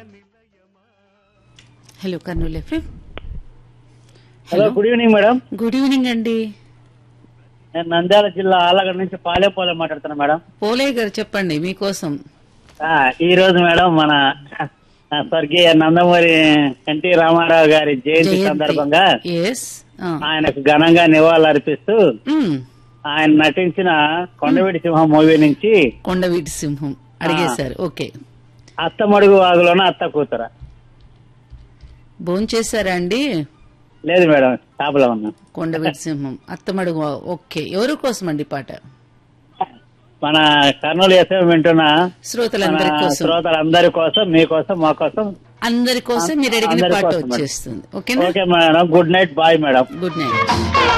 Hello Kurnool FM hello good evening madam good evening అండి నేను నంద్యాల జిల్లా ఆలగడ్డ నుంచి పాలెపోలే మాట్లాడుతున్నా మేడం పోలయ్య గారు చెప్పండి మీకోసం ఆ, ఈ రోజు మేడం మన ఆ, స్వర్గీయ నందమూరి ఎన్టీ రామారావు గారి జయంతి సందర్భంగా ఎస్ ఆయనకు ఘనంగా నివాళులర్పిస్తూ ఆయన నటించిన కొండవీటి సింహం మూవీ నుంచి కొండవీటి సింహం అడిగేశారు ఓకే అత్తమడుగు వాగులోన అత్త కూతుర భోంచేశారా అండి లేదు మేడం షాపులో ఉన్నా కొండవీటి సింహం అత్తమడుగు ఓకే ఎవరి కోసం అండి పాట మన కర్నూలు ఎస్ఎం వింటున్న శ్రోతలందరి మన కోసం శ్రోతలందరి కోసం మీకోసం మా కోసం అందరి కోసం మీరు అడిగిన అందరి పాట కోసం మేడం. వచ్చేస్తుంది ఓకేనా okay madam good night bye madam good night